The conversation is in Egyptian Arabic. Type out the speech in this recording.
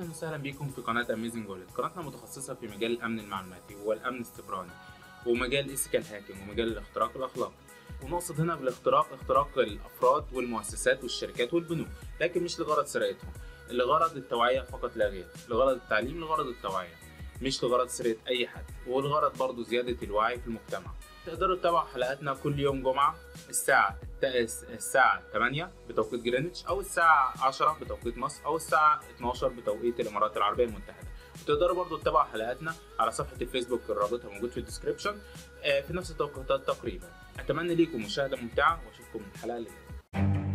اهلا وسهلا بيكم في قناه اميزنج وورلد قناتنا متخصصه في مجال الامن المعلوماتي والامن السيبراني ومجال ايثيكال هاكينج ومجال الاختراق الاخلاقي ونقصد هنا بالاختراق اختراق الافراد والمؤسسات والشركات والبنوك لكن مش لغرض سرقتهم لغرض التوعيه فقط لا غير لغرض التعليم لغرض التوعيه مش لغرض سرقه اي حد والغرض برضو زياده الوعي في المجتمع تقدروا تتابعوا حلقاتنا كل يوم جمعه الساعه الساعة 8 بتوقيت جرينتش أو الساعة 10 بتوقيت مصر أو الساعة 12 بتوقيت الإمارات العربية المتحدة وتقدروا برضو تتابعوا حلقاتنا على صفحة الفيسبوك الرابطها موجود في الديسكريبشن في نفس التوقيتات تقريبا أتمنى ليكم مشاهدة ممتعة وأشوفكم الحلقة اللي جاية